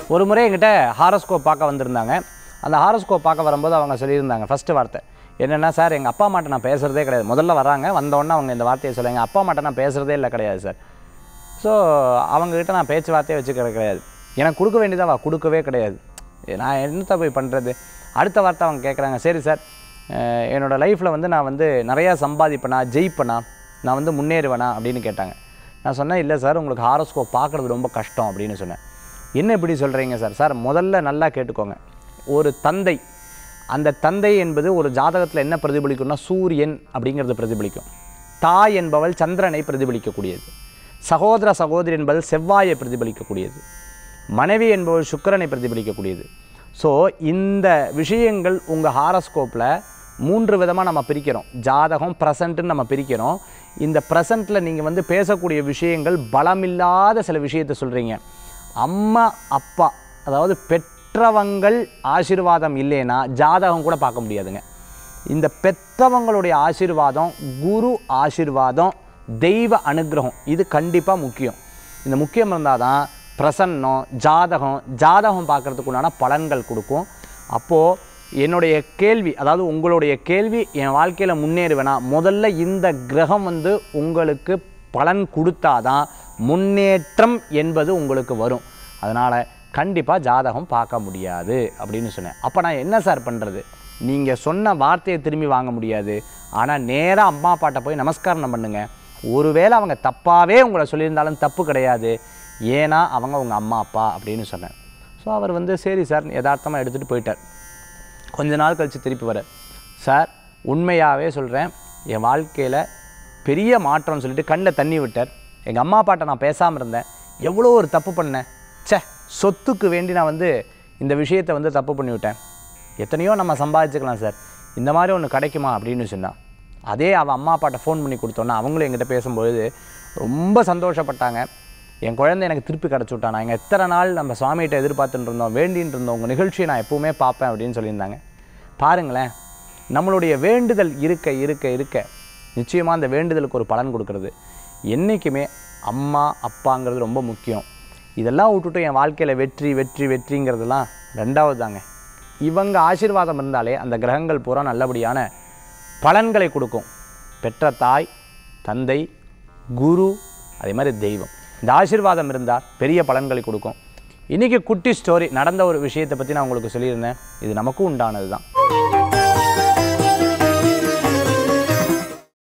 ஒரு முறை என்கிட்ட ஹாரோஸ்கோப் பார்க்க வந்திருந்தாங்க அந்த ஹாரோஸ்கோப் பார்க்க வரும்போது அவங்க சொல்லியிருந்தாங்க ஃபஸ்ட்டு வார்த்தை என்னென்னா சார் எங்கள் அப்பா அம்மாட்ட நான் பேசுகிறதே கிடையாது முதல்ல வராங்க வந்தோடனே அவங்க இந்த வார்த்தையை சொல்லுங்க அப்பா அம்மாட்ட நான் பேசுகிறதே இல்லை கிடையாது சார் ஸோ அவங்கக்கிட்ட நான் பேச்சுவார்த்தையே வச்சுக்கிறது கிடையாது எனக்கு கொடுக்க வேண்டியதா அவள் கொடுக்கவே கிடையாது நான் என்னத்த போய் பண்ணுறது அடுத்த வார்த்தை அவங்க கேட்குறாங்க சரி சார் அஹ் என்னோட லைஃப்பில் வந்து நான் வந்து நிறையா சம்பாதிப்பேனா ஜெயிப்பேனா நான் வந்து முன்னேறுவேனா அப்படின்னு கேட்டாங்க நான் சொன்னேன் இல்லை சார் உங்களுக்கு ஹாரோஸ்கோப் பார்க்குறது ரொம்ப கஷ்டம் அப்படின்னு சொன்னேன் என்ன இப்படி சொல்கிறீங்க சார் சார் முதல்ல நல்லா கேட்டுக்கோங்க ஒரு தந்தை அந்த தந்தை என்பது ஒரு ஜாதகத்தில் என்ன பிரதிபலிக்கும்னா சூரியன் அப்படிங்கிறது பிரதிபலிக்கும் தாய் என்பவள் சந்திரனை பிரதிபலிக்கக்கூடியது சகோதர சகோதரி என்பது செவ்வாயை பிரதிபலிக்கக்கூடியது மனைவி என்பவள் சுக்கிரனை பிரதிபலிக்கக்கூடியது ஸோ இந்த விஷயங்கள் உங்கள் ஹாரஸ்கோப்பில் மூன்று விதமாக நம்ம பிரிக்கிறோம் ஜாதகம் ப்ரெசண்ட்டுன்னு நம்ம பிரிக்கிறோம் இந்த ப்ரெசண்ட்டில் நீங்கள் வந்து பேசக்கூடிய விஷயங்கள் பலமில்லாத சில விஷயத்தை சொல்கிறீங்க அம்மா அப்பா அதாவது பெற்றவங்கள் ஆசீர்வாதம் இல்லைன்னா ஜாதகம் கூட பார்க்க முடியாதுங்க இந்த பெற்றவங்களுடைய ஆசீர்வாதம் குரு ஆசீர்வாதம் தெய்வ அனுகிரகம் இது கண்டிப்பாக முக்கியம் இந்த முக்கியம் இருந்தால் தான் பிரசன்னம் ஜாதகம் ஜாதகம் பார்க்கறதுக்கு உண்டான பலன்கள் கொடுக்கும் அப்போது என்னுடைய கேள்வி அதாவது உங்களுடைய கேள்வி என் வாழ்க்கையில் முன்னேறுவேனா முதல்ல இந்த கிரகம் வந்து உங்களுக்கு பலன் கொடுத்தாதான் முன்னேற்றம் என்பது உங்களுக்கு வரும் அதனால் கண்டிப்பாக ஜாதகம் பார்க்க முடியாது அப்படின்னு சொன்னேன் அப்போ நான் என்ன சார் பண்ணுறது நீங்கள் சொன்ன வார்த்தையை திரும்பி வாங்க முடியாது ஆனால் நேராக அம்மா அப்பாட்ட போய் நமஸ்காரம் பண்ணுங்க ஒருவேளை அவங்க தப்பாகவே உங்களை சொல்லியிருந்தாலும் தப்பு கிடையாது ஏன்னா அவங்க உங்கள் அம்மா அப்பா அப்படின்னு சொன்னேன் ஸோ அவர் வந்து சரி சார் யதார்த்தமாக எடுத்துகிட்டு போயிட்டார் கொஞ்ச நாள் கழித்து திருப்பி வர சார் உண்மையாகவே சொல்கிறேன் என் வாழ்க்கையில் பெரிய மாற்றம்னு சொல்லிட்டு கண்ணில் தண்ணி விட்டார் எங்கள் அம்மா அப்பாட்ட நான் பேசாமல் இருந்தேன் எவ்வளோ ஒரு தப்பு பண்ணேன் ச்சே சொத்துக்கு வேண்டி நான் வந்து இந்த விஷயத்தை வந்து தப்பு பண்ணி விட்டேன் எத்தனையோ நம்ம சம்பாதிச்சுக்கலாம் சார் இந்த மாதிரி ஒன்று கிடைக்குமா அப்படின்னு சொன்னான் அதே அவன் அம்மா அப்பாட்ட ஃபோன் பண்ணி கொடுத்தோன்னா அவங்களும் என்கிட்ட பேசும்பொழுது ரொம்ப சந்தோஷப்பட்டாங்க என் குழந்தை எனக்கு திருப்பி கிடச்சி விட்டான் நான் எத்தனை நாள் நம்ம சுவாமிகிட்ட எதிர்பார்த்துட்டு இருந்தோம் வேண்டின்னு இருந்தோம் உங்கள் நிகழ்ச்சியை நான் எப்பவுமே பார்ப்பேன் அப்படின்னு சொல்லியிருந்தாங்க பாருங்களேன் நம்மளுடைய வேண்டுதல் இருக்க இருக்க இருக்க நிச்சயமாக அந்த வேண்டுதலுக்கு ஒரு பலன் கொடுக்கறது என்றைக்குமே அம்மா அப்பாங்கிறது ரொம்ப முக்கியம் இதெல்லாம் விட்டுட்டு என் வாழ்க்கையில் வெற்றி வெற்றி வெற்றிங்கிறதுலாம் ரெண்டாவது தாங்க இவங்க ஆசீர்வாதம் இருந்தாலே அந்த கிரகங்கள் பூரா நல்லபடியான பலன்களை கொடுக்கும் பெற்ற தாய் தந்தை குரு அதே மாதிரி தெய்வம் இந்த ஆசீர்வாதம் இருந்தால் பெரிய பலன்களை கொடுக்கும் இன்றைக்கி குட்டி ஸ்டோரி நடந்த ஒரு விஷயத்தை பற்றி நான் உங்களுக்கு சொல்லியிருந்தேன் இது நமக்கும் உண்டானது தான்